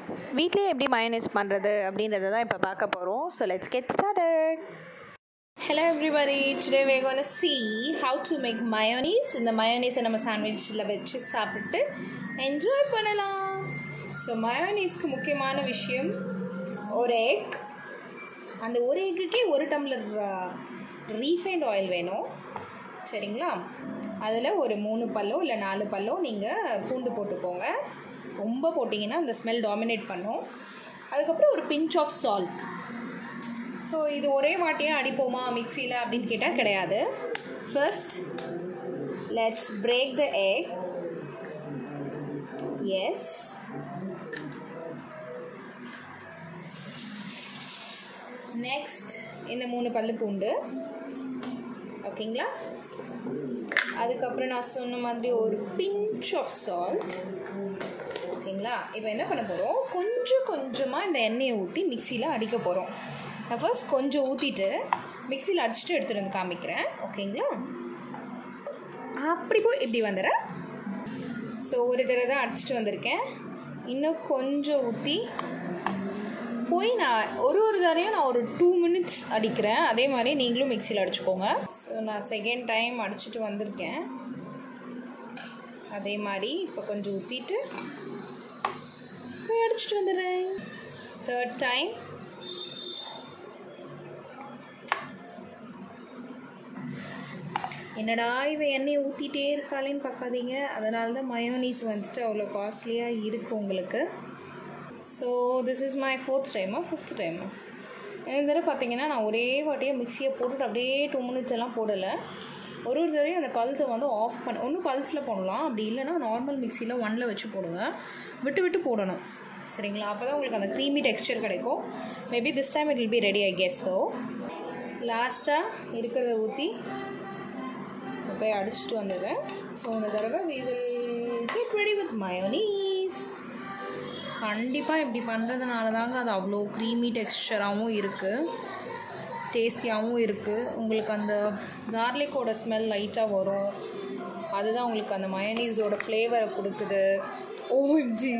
வீட்லேயே எப்படி மயோனைஸ் பண்ணுறது அப்படின்றத தான் இப்போ பார்க்க போகிறோம் so let's get started Hello everybody, today we're going to see how to make mayonnaise. இந்த mayonnaise நம்ம சாண்ட்விச்சில் வச்சு சாப்பிட்டு என்ஜாய் பண்ணலாம் ஸோ மயோனீஸ்க்கு முக்கியமான விஷயம் ஒரு எக் அந்த ஒரு எக்குக்கே ஒரு டம்ளர் ரீஃபைண்ட் ஆயில் வேணும் சரிங்களா அதில் ஒரு மூணு பல்லோ இல்லை நாலு பல்லோ நீங்கள் பூண்டு போட்டுக்கோங்க ரொம்ப போட்டிங்கன்னா அந்த ஸ்மெல் டாமினேட் பண்ணும் அதுக்கப்புறம் ஒரு பிஞ்ச் ஆஃப் சால்ட் ஸோ இது ஒரே வாட்டியாக அடிப்போமா மிக்சியில் அப்படின்னு கேட்டால் கிடையாது first let's break the eggs next இந்த மூணு பல்லு பூண்டு ஓகேங்களா அதுக்கப்புறம் நான் சொன்ன மாதிரி ஒரு பிஞ்ச் ஆஃப் சால்ட் ஓகேங்களா இப்போ என்ன பண்ண போகிறோம் கொஞ்சம் கொஞ்சமாக இந்த எண்ணெயை ஊற்றி மிக்சியில் அடிக்க போகிறோம் நான் ஃபர்ஸ்ட் கொஞ்சம் ஊற்றிட்டு மிக்சியில் அடிச்சுட்டு எடுத்துகிட்டு வந்து காமிக்கிறேன் ஓகேங்களா அப்படி போய் இப்படி வந்துடுறேன் ஸோ ஒரு தடவை தான் அடிச்சுட்டு வந்திருக்கேன் இன்னும் கொஞ்சம் ஊற்றி போய் நான் ஒரு ஒரு தடவையும் நான் ஒரு டூ மினிட்ஸ் அடிக்கிறேன் அதே மாதிரி நீங்களும் மிக்சியில் அடிச்சுக்கோங்க ஸோ நான் செகண்ட் டைம் அடிச்சுட்டு வந்திருக்கேன் அதே மாதிரி இப்போ கொஞ்சம் ஊற்றிட்டு போய் அடிச்சுட்டு வந்துடுறேன் தேர்ட் டைம் என்னடா இவன் எண்ணெயை ஊற்றிட்டே இருக்காளேன்னு பார்க்காதீங்க அதனால தான் மயோனீஸ் வந்துட்டு அவ்வளோ காஸ்ட்லியாக இருக்குது உங்களுக்கு so this is my fourth டைமா ஃபிஃப்த் டைமா இந்த தடவை பார்த்தீங்கன்னா நான் ஒரே வாட்டியாக மிக்சியை போட்டுட்டு அப்படியே டூ மினிட்ஸ் எல்லாம் போடலை ஒரு ஒரு தடவையும் அந்த பல்ஸை வந்து ஆஃப் பண்ண ஒன்றும் பல்ஸில் போடலாம் அப்படி இல்லைன்னா நார்மல் மிக்சியில் ஒனில் வச்சு போடுங்க விட்டு விட்டு போடணும் சரிங்களா அப்போ தான் உங்களுக்கு அந்த க்ரீமி டெக்ஸ்டர் கிடைக்கும் maybe this time it will be ready I guess so லாஸ்ட்டாக இருக்கிறத ஊற்றி போய் அடிச்சுட்டு வந்துடுறேன் ஸோ இந்த தடவை we will get ready with mayonnaise கண்டிப்பாக இப்படி பண்ணுறதுனால தாங்க அது அவ்வளோ க்ரீமி டெக்ஸ்டராகவும் இருக்குது டேஸ்டியாகவும் இருக்குது உங்களுக்கு அந்த கார்லிக்கோட ஸ்மெல் லைட்டாக வரும் அதுதான் உங்களுக்கு அந்த மயோனீஸோட ஃப்ளேவரை கொடுக்குது ஓஜி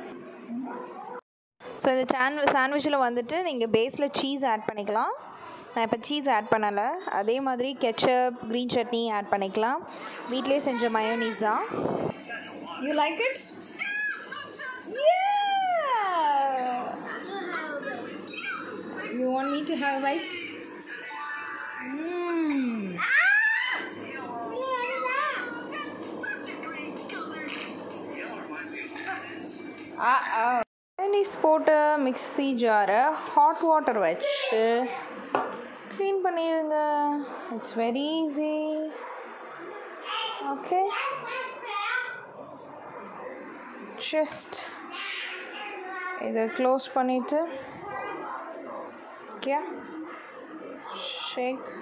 ஸோ இந்த சான் சாண்ட்விச்சில் வந்துட்டு நீங்கள் பேஸில் சீஸ் ஆட் பண்ணிக்கலாம் நான் இப்போ சீஸ் ஆட் பண்ணலை அதே மாதிரி கெச்சப் க்ரீன் சட்னி ஆட் பண்ணிக்கலாம் வீட்டிலே செஞ்ச மயோனீஸ் தான் you like it You want me to have a bite? Mm. Uh-oh. Mayonnaise போட்டு மிக்ஸி ஜாரை ஹாட் வாட்டர் வச்சு க்ளீன் பண்ணிடுங்க it's very easy okay just இதை க்ளோஸ் பண்ணிவிட்டு ஓகே ஷேக்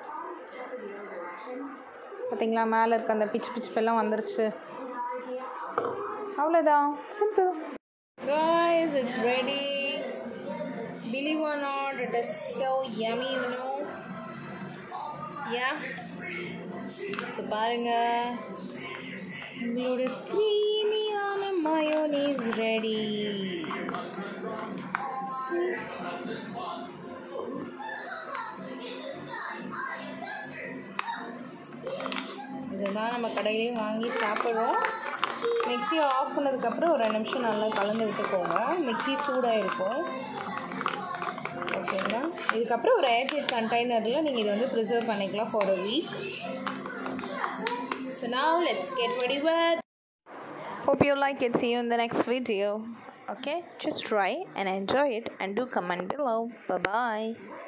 பார்த்தீங்களா மேலே இருக்க அந்த பிச்சு பிச்சு பெல்லாம் வந்துருச்சு அவ்வளோதான் simple Guys, it's ready. Believe or not, it is so yummy, you know. Yeah. So பாருங்க உங்களோட க்ரீமியான மயோனீஸ் ரெடி இதுதான் நம்ம கடையிலையும் வாங்கி சாப்பிட்றோம் மிக்சியை ஆஃப் பண்ணதுக்கப்புறம் ஒரு ரெண்டு நிமிஷம் நல்லா கலந்து விட்டுக்கோங்க மிக்ஸி சூடாக இருக்கும் ஓகேங்களா இதுக்கப்புறம் ஒரு ஏர்டைட் கண்டெய்னரில் நீங்கள் இதை வந்து ப்ரிசர்வ் பண்ணிக்கலாம் for a week so now let's get ready with Hope you like it. See you in the next video. Okay, just try and enjoy it and do comment below. Bye bye.